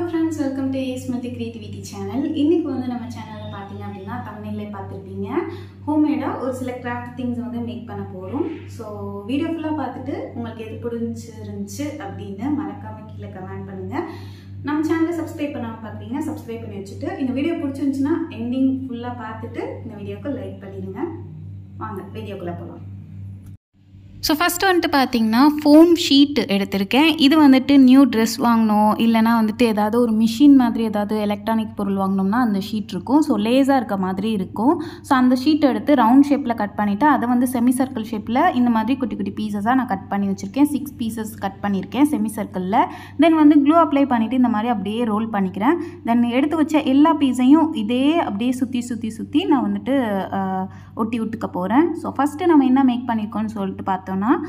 Friends welcome to Ace Multi Creativity channel இன்னைக்கு வந்து நம்ம சேனலில் பார்த்தீங்க அப்படின்னா தமிழ்நிலை பார்த்துருப்பீங்க ஹோம்மேடாக ஒரு சில கிராஃப்ட் திங்ஸ் வந்து மேக் பண்ண போகிறோம் ஸோ வீடியோ ஃபுல்லாக பார்த்துட்டு உங்களுக்கு எது பிடிச்சிருந்துச்சு அப்படின்னு மறக்காமல் கீழே கமெண்ட் பண்ணுங்கள் நம்ம சேனலை சப்ஸ்கிரைப் பண்ணாமல் பார்த்தீங்கன்னா சப்ஸ்கிரைப் பண்ணி வச்சுட்டு இந்த வீடியோ பிடிச்சிருந்துச்சுன்னா எண்டிங் ஃபுல்லாக பார்த்துட்டு இந்த வீடியோக்கு லைக் பண்ணிடுங்க வாங்க வீடியோக்குள்ளே போகலாம் ஸோ ஃபஸ்ட்டு வந்துட்டு பார்த்தீங்கன்னா ஃபோம் ஷீட் எடுத்திருக்கேன் இது வந்துட்டு நியூ ட்ரெஸ் வாங்கணும் இல்லைனா வந்துட்டு ஏதாவது ஒரு மிஷின் மாதிரி ஏதாவது எலக்ட்ரானிக் பொருள் வாங்கினோம்னா அந்த ஷீட் இருக்கும் ஸோ லேஸாக இருக்க மாதிரி இருக்கும் ஸோ அந்த ஷீட் எடுத்து ரவுண்ட் ஷேப்பில் கட் பண்ணிவிட்டு அதை வந்து செமி சர்க்கிள் ஷேப்பில் இந்த மாதிரி குட்டி குட்டி பீசஸாக நான் கட் பண்ணி வச்சுருக்கேன் சிக்ஸ் பீசஸ் கட் பண்ணியிருக்கேன் செமி சர்க்கிளில் தென் வந்து க்ளூ அப்ளை பண்ணிவிட்டு இந்த மாதிரி அப்படியே ரோல் பண்ணிக்கிறேன் தென் எடுத்து வச்ச எல்லா பீஸையும் இதே அப்படியே சுற்றி சுற்றி சுற்றி நான் வந்துட்டு அஹ், ஒட்டி விட்டுக்க போகிறேன் ஸோ ஃபஸ்ட்டு நம்ம என்ன மேக் பண்ணியிருக்கோம்னு சொல்லிட்டு பார்த்தோம்னா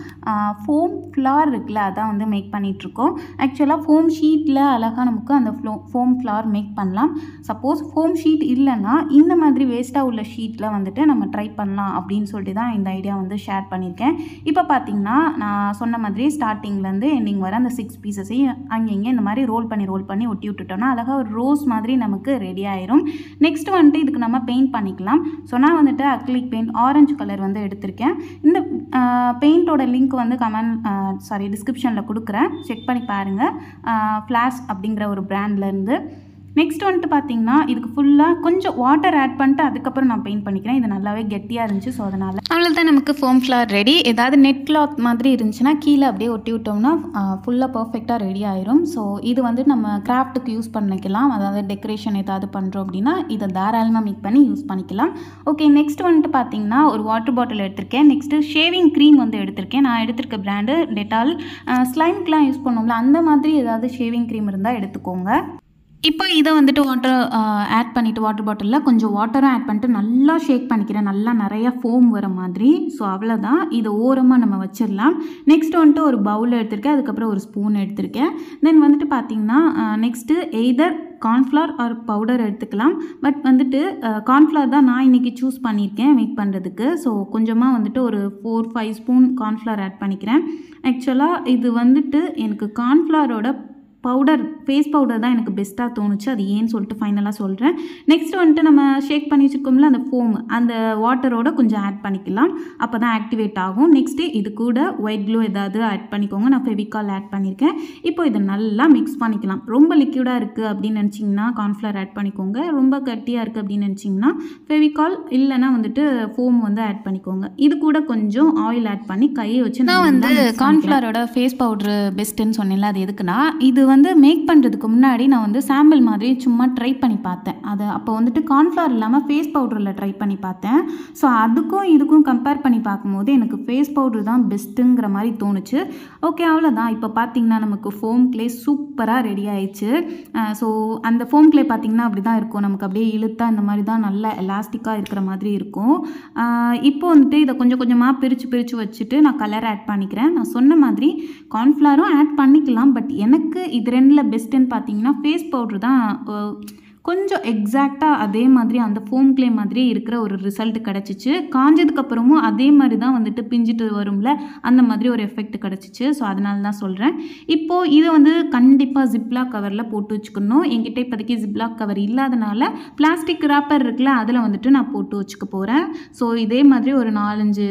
ஃபோம் ஃப்ளார் இருக்குல்ல அதான் வந்து மேக் பண்ணிகிட்ருக்கோம் ஆக்சுவலாக ஃபோம் ஷீட்டில் அழகாக நமக்கு அந்த ஃப்ளோ ஃபோம் ஃப்ளார் மேக் பண்ணலாம் சப்போஸ் ஃபோம் ஷீட் இல்லைன்னா இந்த மாதிரி வேஸ்ட்டாக உள்ள ஷீட்டில் வந்துட்டு நம்ம ட்ரை பண்ணலாம் அப்படின்னு சொல்லிட்டு தான் இந்த ஐடியா வந்து ஷேர் பண்ணியிருக்கேன் இப்போ பார்த்தீங்கன்னா நான் சொன்ன மாதிரி ஸ்டார்டிங்லேருந்து எண்டிங் வர அந்த சிக்ஸ் பீசஸையும் அங்கங்கே இந்த மாதிரி ரோல் பண்ணி ரோல் பண்ணி ஒட்டி விட்டுட்டோம்னா அழகாக ஒரு ரோஸ் மாதிரி நமக்கு ரெடி ஆயிரும் நெக்ஸ்ட் வந்துட்டு இதுக்கு நம்ம பெயிண்ட் பண்ணிக்கலாம் ஸோ நான் வந்துட்டு அக்லிக் பெயிண்ட் ஆரஞ்சு கலர் வந்து எடுத்திருக்கேன் இந்த பெயிண்டோட லிங்க் வந்து கமெண்ட் சாரி டிஸ்கிரிப்ஷனில் கொடுக்குறேன் செக் பண்ணி பாருங்கள் ஃப்ளாஷ் அப்படிங்கிற ஒரு பிராண்ட்லேருந்து நெக்ஸ்ட் வந்துட்டு பார்த்தீங்கன்னா இதுக்கு ஃபுல்லாக கொஞ்சம் வாட்டர் ஆட் பண்ணிட்டு அதுக்கப்புறம் நான் பெயிண்ட் பண்ணிக்கிறேன் இது நல்லாவே கெட்டியாக இருந்துச்சு ஸோ அதனால் அவ்வளோதான் நமக்கு ஃபோம் ஃப்ளார் ரெடி ஏதாவது நெட் கிளாத் மாதிரி இருந்துச்சுன்னா கீழே அப்படியே ஒட்டி விட்டோம்னா ஃபுல்லாக பர்ஃபெக்டாக ரெடி ஆயிரும் ஸோ இது வந்து நம்ம கிராஃப்ட்டுக்கு யூஸ் பண்ணிக்கலாம் அதாவது டெக்கரேஷன் ஏதாவது பண்ணுறோம் அப்படின்னா இதை தாராளமாக மேக் பண்ணி யூஸ் பண்ணிக்கலாம் ஓகே நெக்ஸ்ட் வந்துட்டு பார்த்தீங்கன்னா ஒரு வாட்டர் பாட்டில் எடுத்திருக்கேன் நெக்ஸ்ட்டு ஷேவிங் க்ரீம் வந்து எடுத்திருக்கேன் நான் எடுத்திருக்க பிராண்டு டெட்டால் ஸ்லைம்க்கெலாம் யூஸ் பண்ணுவோம்ல அந்த மாதிரி ஏதாவது ஷேவிங் க்ரீம் இருந்தால் எடுத்துக்கோங்க இப்போ இதை வந்துட்டு வாட்டர் ஆட் பண்ணிவிட்டு வாட்டர் பாட்டிலில் கொஞ்சம் வாட்டரும் ஆட் பண்ணிட்டு நல்லா ஷேக் பண்ணிக்கிறேன் நல்லா நிறையா ஃபோம் வர மாதிரி ஸோ அவ்வளோதான் இதை ஓரமாக நம்ம வச்சிடலாம் நெக்ஸ்ட் வந்துட்டு ஒரு பவுல் எடுத்திருக்கேன் அதுக்கப்புறம் ஒரு ஸ்பூன் எடுத்திருக்கேன் தென் வந்துட்டு பார்த்தீங்கன்னா next either cornflour or powder எடுத்துக்கலாம் பட் வந்துட்டு கார்ன்ஃப்ளவர் தான் நான் இன்றைக்கி சூஸ் பண்ணியிருக்கேன் மேக் பண்ணுறதுக்கு ஸோ கொஞ்சமாக வந்துட்டு ஒரு four five spoon cornflour add பண்ணிக்கிறேன் ஆக்சுவலாக இது வந்துட்டு எனக்கு கார்ன்ஃப்ளவரோட பவுடர் ஃபேஸ் பவுடர் தான் எனக்கு பெஸ்ட்டாக தோணுச்சு அது ஏன்னு சொல்லிட்டு ஃபைனலாக சொல்கிறேன் நெக்ஸ்ட் வந்துட்டு நம்ம ஷேக் பண்ணி வச்சுருக்கோம்ல அந்த ஃபோம் அந்த வாட்டரோட கொஞ்சம் ஆட் பண்ணிக்கலாம் அப்போ தான் ஆக்டிவேட் ஆகும் நெக்ஸ்ட்டு இது கூட ஒயிட் க்ளூ ஏதாவது ஆட் பண்ணிக்கோங்க நான் ஃபெவிகால் ஆட் பண்ணியிருக்கேன் இப்போ இதை நல்லா மிக்ஸ் பண்ணிக்கலாம் ரொம்ப லிக்யூடாக இருக்குது அப்படின்னு நினச்சிங்கன்னா கார்ன்ஃப்ளவர் ஆட் பண்ணிக்கோங்க ரொம்ப கட்டியாக இருக்குது அப்படின்னு நினச்சிங்கன்னா ஃபெவிகால் இல்லைன்னா வந்துட்டு ஃபோம் வந்து ஆட் பண்ணிக்கோங்க இது கூட கொஞ்சம் ஆயில் ஆட் பண்ணி கையை வச்சு நான் வந்து கார்ன்ஃப்ளவரோட ஃபேஸ் பவுட்ரு பெஸ்ட்டுன்னு சொன்னேன்ல அது எதுக்குன்னா இது வந்து மேக் பண்ணுறதுக்கு முன்னாடி நான் வந்து சாம்பிள் மாதிரி சும்மா ட்ரை பண்ணி பார்த்தேன் அது அப்போ வந்துட்டு கார்ன்ஃப்ளவர் இல்லாமல் ஃபேஸ் பவுடரில் ட்ரை பண்ணி பார்த்தேன் ஸோ அதுக்கும் இதுக்கும் கம்பேர் பண்ணி பார்க்கும்போது எனக்கு ஃபேஸ் பவுடர் தான் பெஸ்ட்டுங்கிற மாதிரி தோணுச்சு ஓகே அவ்வளோதான் இப்போ பார்த்தீங்கன்னா நமக்கு ஃபோம் க்ளே சூப்பராக ரெடி ஆயிடுச்சு ஸோ அந்த ஃபோம் க்ளே பார்த்தீங்கன்னா அப்படி தான் இருக்கும் நமக்கு அப்படியே இழுத்தா இந்த மாதிரி தான் நல்லா எலாஸ்டிக்காக இருக்கிற மாதிரி இருக்கும் ஆஹ் இப்போ வந்துட்டு இதை கொஞ்சம் கொஞ்சமாக பிரித்து பிரித்து வச்சுட்டு நான் கலர் ஆட் பண்ணிக்கிறேன் நான் சொன்ன மாதிரி கார்ன்ஃப்ளவரும் ஆட் பண்ணிக்கலாம் பட் எனக்கு இது ரெண்டில் பெஸ்ட்டுன்னு பார்த்தீங்கன்னா ஃபேஸ் பவுட்ரு தான் அஹ், கொஞ்சம் எக்ஸாக்டாக அதே மாதிரி அந்த ஃபோம் க்ளே மாதிரி இருக்கிற ஒரு ரிசல்ட் கிடச்சிச்சு காஞ்சதுக்கப்புறமும் அதே மாதிரி தான் வந்துட்டு பிஞ்சிட்டு வரும்ல அந்த மாதிரி ஒரு எஃபெக்ட் கிடச்சிச்சு ஸோ அதனால தான் சொல்கிறேன் இப்போது இதை வந்து கண்டிப்பாக ஜிப்லாக் கவரில் போட்டு வச்சுக்கணும் என்கிட்ட இப்போதைக்கு ஜிப்லாக் கவர் இல்லாதனால பிளாஸ்டிக் ராப்பர் இருக்குல்ல அதில் வந்துட்டு நான் போட்டு வச்சுக்க போகிறேன் ஸோ இதே மாதிரி ஒரு நாலஞ்சு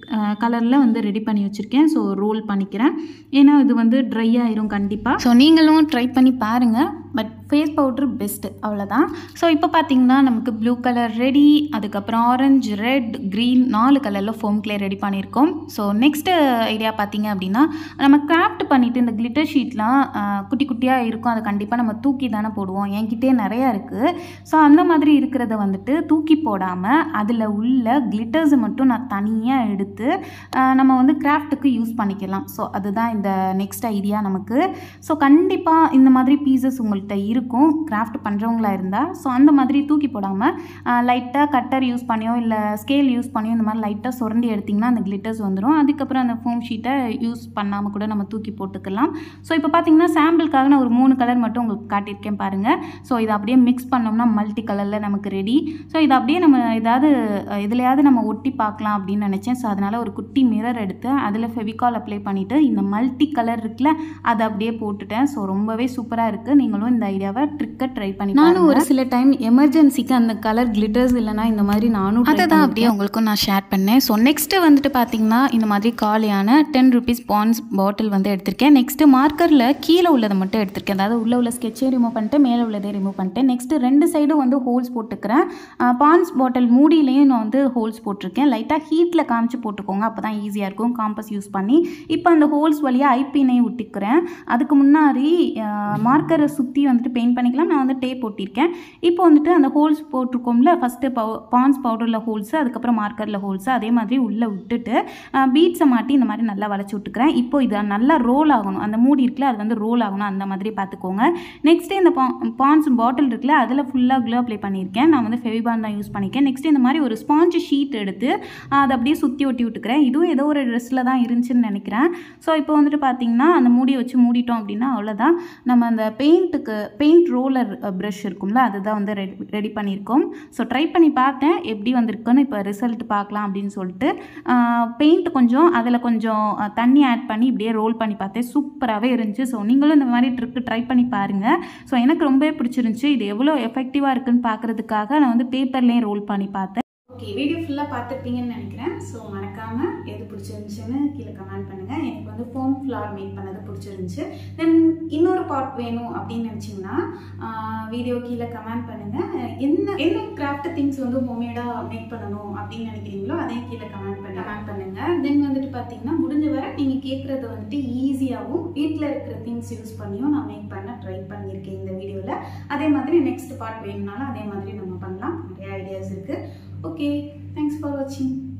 கலரில் வந்து ரெடி பண்ணி வச்சுருக்கேன் ஸோ ரோல் பண்ணிக்கிறேன் ஏன்னா இது வந்து ட்ரை ஆயிரும் கண்டிப்பாக ஸோ நீங்களும் ட்ரை பண்ணி பாருங்கள் பட் ஃபேஸ் பவுட்ரு பெஸ்ட்டு அவ்வளோதான் ஸோ இப்போ பார்த்தீங்கன்னா நமக்கு ப்ளூ கலர் ரெடி அதுக்கப்புறம் ஆரஞ்சு ரெட் க்ரீன் நாலு கலரில் ஃபோம் க்ளே ரெடி பண்ணியிருக்கோம் ஸோ நெக்ஸ்ட்டு ஐடியா பார்த்தீங்க அப்படின்னா நம்ம கிராஃப்ட் பண்ணிவிட்டு இந்த கிளிட்டர் ஷீட்லாம் குட்டி குட்டியாக இருக்கும் அதை கண்டிப்பாக நம்ம தூக்கி தானே போடுவோம் என்கிட்டே நிறையா இருக்குது ஸோ அந்த மாதிரி இருக்கிறத வந்துட்டு தூக்கி போடாமல் அதில் உள்ள கிளிட்டர்ஸை மட்டும் நான் தனியாக எடுத்து ஆஹ், நம்ம வந்து கிராஃப்ட்டுக்கு யூஸ் பண்ணிக்கலாம் ஸோ அதுதான் இந்த நெக்ஸ்ட் ஐடியா நமக்கு ஸோ கண்டிப்பாக இந்த மாதிரி பீசஸ் உங்கள்கிட்ட இருக்கும் கிராஃப்ட் பண்ணுறவங்களா இருந்தால் ஸோ அந்த மாதிரி தூக்கி போடாமல் லைட்டாக கட்டர் யூஸ் பண்ணியோ இல்லை ஸ்கேல் யூஸ் பண்ணியோ இந்த மாதிரி லைட்டாக சுரண்டி எடுத்திங்கன்னா அந்த கிளிட்டர்ஸ் வந்துடும் அதுக்கப்புறம் அந்த ஃபோம் ஷீட்டை யூஸ் பண்ணாமல் கூட நம்ம தூக்கி போட்டுக்கலாம் ஸோ இப்போ பார்த்தீங்கன்னா சாம்பிளுக்காக நான் ஒரு மூணு கலர் மட்டும் உங்களுக்கு காட்டியிருக்கேன் பாருங்கள் ஸோ இதை அப்படியே மிக்ஸ் பண்ணோம்னா மல்டி கலரில் நமக்கு ரெடி ஸோ இதை அப்படியே நம்ம ஏதாவது அஹ், எதுலையாவது நம்ம ஒட்டி பார்க்கலாம் அப்படின்னு நினச்சேன் ஸோ அதனால் ஒரு குட்டி மிரர் எடுத்து அதில் ஃபெவிகால் அப்ளை பண்ணிவிட்டு இந்த மல்டி கலர் இருக்குல்ல அதை அப்படியே போட்டுட்டேன் ஸோ ரொம்பவே சூப்பராக இருக்குது நீங்களும் இந்த ஐடியா ஐடியாவை ட்ரிக்கை ட்ரை பண்ணி நானும் ஒரு சில டைம் எமர்ஜென்சிக்கு அந்த கலர் கிளிட்டர்ஸ் இல்லைனா இந்த மாதிரி நானும் அதை தான் அப்படியே உங்களுக்கும் நான் ஷேர் பண்ணேன் ஸோ நெக்ஸ்ட்டு வந்துட்டு பார்த்தீங்கன்னா இந்த மாதிரி காலியான டென் ருபீஸ் பான்ஸ் பாட்டில் வந்து எடுத்திருக்கேன் நெக்ஸ்ட்டு மார்க்கரில் கீழே உள்ளதை மட்டும் எடுத்திருக்கேன் அதாவது உள்ள உள்ள ஸ்கெட்சே ரிமூவ் பண்ணிட்டு மேலே உள்ளதே ரிமூவ் பண்ணிட்டேன் நெக்ஸ்ட்டு ரெண்டு சைடும் வந்து ஹோல்ஸ் போட்டுக்கிறேன் பான்ஸ் பாட்டில் மூடியிலையும் நான் வந்து ஹோல்ஸ் போட்டிருக்கேன் லைட்டாக ஹீட்டில் காமிச்சு போட்டுக்கோங்க அப்போ தான் ஈஸியாக இருக்கும் காம்பஸ் யூஸ் பண்ணி இப்போ அந்த ஹோல்ஸ் வழியாக ஐப்பினையும் விட்டுக்கிறேன் அதுக்கு முன்னாடி மார்க்கரை சுற்றி வந்துட்டு பெயிண்ட் பண்ணிக்கலாம் நான் வந்து டேப் போட்டிருக்கேன் இப்போ வந்துட்டு அந்த ஹோல்ஸ் போட்டிருக்கோம்ல ஃபஸ்ட்டு பவு பான்ஸ் பவுடரில் ஹோல்ஸு அதுக்கப்புறம் மார்க்கரில் ஹோல்ஸு அதே மாதிரி உள்ளே விட்டுட்டு பீட்ஸை மாட்டி இந்த மாதிரி நல்லா வளைச்சி விட்டுக்கிறேன் இப்போ இது நல்லா ரோல் ஆகணும் அந்த மூடி இருக்குல்ல அது வந்து ரோல் ஆகணும் அந்த மாதிரி பார்த்துக்கோங்க நெக்ஸ்ட்டு இந்த பா பான்ஸ் பாட்டில் இருக்குல்ல அதில் ஃபுல்லாக க்ளோ அப்ளை பண்ணியிருக்கேன் நான் வந்து ஃபெவிபான் தான் யூஸ் பண்ணியிருக்கேன் நெக்ஸ்ட் இந்த மாதிரி ஒரு ஸ்பாஞ்ச் ஷீட் எடுத்து அதை அப்படியே சுற்றி ஒட்டி விட்டுக்கிறேன் இதுவும் ஏதோ ஒரு ட்ரெஸ்ஸில் தான் இருந்துச்சுன்னு நினைக்கிறேன் ஸோ இப்போ வந்துட்டு பார்த்தீங்கன்னா அந்த மூடியை வச்சு மூடிட்டோம் அப்படின்னா அவ்வளோதான் நம்ம அந்த பெயிண்ட்டுக்கு பெயிண்ட் ரோலர் ப்ரஷ் இருக்கும்ல அதுதான் வந்து ரெடி ரெடி பண்ணியிருக்கோம் ஸோ ட்ரை பண்ணி பார்த்தேன் எப்படி வந்திருக்குன்னு இப்போ ரிசல்ட் பார்க்கலாம் அப்படின்னு சொல்லிட்டு பெயிண்ட் கொஞ்சம் அதில் கொஞ்சம் தண்ணி ஆட் பண்ணி இப்படியே ரோல் பண்ணி பார்த்தேன் சூப்பராகவே இருந்துச்சு ஸோ நீங்களும் இந்த மாதிரி ட்ரிக்கு ட்ரை பண்ணி பாருங்கள் ஸோ எனக்கு ரொம்பவே பிடிச்சிருந்துச்சி இது எவ்வளோ எஃபெக்டிவாக இருக்குன்னு பார்க்குறதுக்காக நான் வந்து பேப்பர்லேயும் ரோல் பண்ணி பார்த்தேன் ஓகே வீடியோ ஃபுல்லாக பார்த்துருப்பீங்கன்னு நினைக்கிறேன் ஸோ மறக்காமல் எது பிடிச்சிருந்துச்சுன்னு கீழே கமெண்ட் பண்ணுங்கள் எனக்கு வந்து ஃபோம் ஃப்ளார் மேக் பண்ணது பிடிச்சிருந்துச்சு தென் இன்னொரு பார்ட் வேணும் அப்படின்னு நினச்சிங்கன்னா வீடியோ கீழே கமெண்ட் பண்ணுங்கள் என்ன என்ன கிராஃப்ட் திங்ஸ் வந்து ஹோம்மேடாக மேக் பண்ணணும் அப்படின்னு நினைக்கிறீங்களோ அதையும் கீழே கமெண்ட் பண்ணி கமெண்ட் பண்ணுங்கள் தென் வந்துட்டு பார்த்தீங்கன்னா முடிஞ்ச வரை நீங்கள் கேட்குறத வந்துட்டு ஈஸியாகவும் வீட்டில் இருக்கிற திங்ஸ் யூஸ் பண்ணியும் நான் மேக் பண்ண ட்ரை பண்ணியிருக்கேன் இந்த வீடியோவில் அதே மாதிரி நெக்ஸ்ட் பார்ட் வேணும்னாலும் அதே மாதிரி நம்ம பண்ணலாம் நிறைய ஐடியாஸ் இருக்குது Okay, thanks for watching.